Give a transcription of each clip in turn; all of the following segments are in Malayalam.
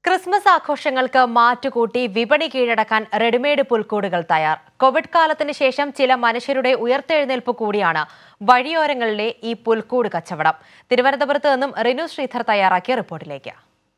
ക്രിസ്മസ് ആഘോഷങ്ങൾക്ക് മാറ്റുകൂട്ടി വിപണി കീഴടക്കാൻ റെഡിമെയ്ഡ് പുൽക്കൂടുകൾ തയ്യാർ കോവിഡ് കാലത്തിന് ശേഷം ചില മനുഷ്യരുടെ ഉയർത്തെഴുന്നേൽപ്പ് കൂടിയാണ് വഴിയോരങ്ങളിലെ ഈ പുൽക്കൂട് കച്ചവടം തിരുവനന്തപുരത്ത് നിന്നും റിനു ശ്രീധർ തയ്യാറാക്കിയ റിപ്പോർട്ടിലേക്ക്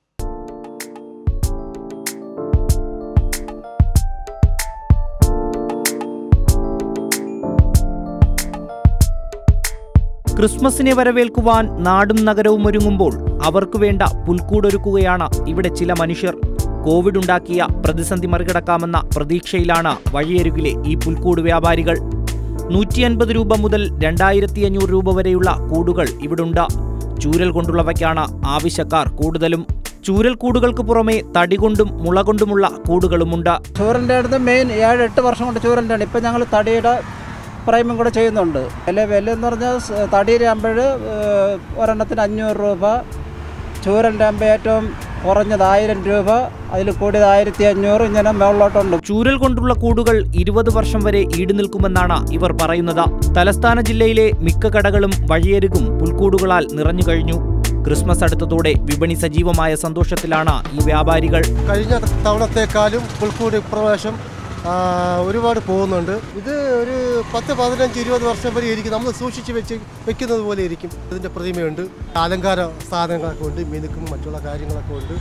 ക്രിസ്മസിനെ വരവേൽക്കുവാൻ നാടും നഗരവും ഒരുങ്ങുമ്പോൾ അവർക്ക് വേണ്ട പുൽക്കൂടൊരുക്കുകയാണ് ഇവിടെ ചില മനുഷ്യർ കോവിഡ് ഉണ്ടാക്കിയ പ്രതിസന്ധി മറികടക്കാമെന്ന പ്രതീക്ഷയിലാണ് വഴിയരുകിലെ ഈ പുൽക്കൂട് വ്യാപാരികൾ നൂറ്റി അൻപത് രൂപ മുതൽ രണ്ടായിരത്തി അഞ്ഞൂറ് രൂപ വരെയുള്ള കൂടുകൾ ഇവിടുണ്ട് ചൂരൽ കൊണ്ടുള്ളവയ്ക്കാണ് ആവശ്യക്കാർ കൂടുതലും ചൂരൽ കൂടുകൾക്ക് പുറമെ തടി കൊണ്ടും മുള കൊണ്ടുമുള്ള കൂടുകളുമുണ്ട് ചൂരൻ്റെ അടുത്ത് മെയിൻ ഏഴ് എട്ട് വർഷം കൊണ്ട് ചൂരൻ്റെ ആണ് ഇപ്പം ഞങ്ങൾ തടിയുടെ പ്രൈമും കൂടെ ചെയ്യുന്നുണ്ട് വില വില എന്ന് പറഞ്ഞാൽ സ് തടിയുടെ ആകുമ്പോൾ ഒരെണ്ണത്തിന് അഞ്ഞൂറ് രൂപ ചൂരൻ്റെ ആകുമ്പോൾ ഏറ്റവും കുറഞ്ഞത് ആയിരം രൂപ അതിൽ കൂടിയത് ആയിരത്തി അഞ്ഞൂറ് ഇങ്ങനെ മുകളിലോട്ടുണ്ട് ചൂരൽ കൊണ്ടുള്ള കൂടുകൾ ഇരുപത് വർഷം വരെ ഈട് നിൽക്കുമെന്നാണ് ഇവർ പറയുന്നത് തലസ്ഥാന ജില്ലയിലെ മിക്ക കടകളും വഴിയരുകും പുൽക്കൂടുകളാൽ നിറഞ്ഞു കഴിഞ്ഞു ക്രിസ്മസ് അടുത്തതോടെ വിപണി സജീവമായ സന്തോഷത്തിലാണ് ഈ വ്യാപാരികൾ കഴിഞ്ഞ തവണത്തേക്കാളും പുൽക്കൂട് ഇപ്രാവശ്യം ആ, ഒരുപാട് പോകുന്നുണ്ട് ഇത് ഒരു പത്ത് പതിനഞ്ച് ഇരുപത് വർഷം വരെ ഇരിക്കും നമ്മൾ സൂക്ഷിച്ച് വെച്ച് വെക്കുന്നത് പോലെ ഇരിക്കും ഇതിൻ്റെ പ്രതിമയുണ്ട് അലങ്കാര സാധനങ്ങളൊക്കെ ഉണ്ട് മിനുക്കും മറ്റുള്ള കാര്യങ്ങളൊക്കെ ഉണ്ട്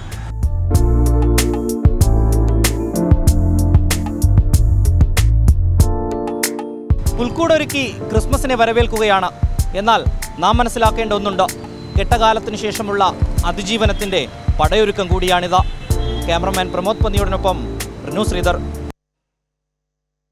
പുൽക്കൂടൊരുക്കി ക്രിസ്മസിനെ വരവേൽക്കുകയാണ് എന്നാൽ നാം മനസ്സിലാക്കേണ്ട ഒന്നുണ്ട് കെട്ടകാലത്തിനു ശേഷമുള്ള അതിജീവനത്തിന്റെ പടയൊരുക്കം കൂടിയാണിത് ക്യാമറമാൻ പ്രമോദ് പന്നിയോടൊപ്പം റിനു ശ്രീധർ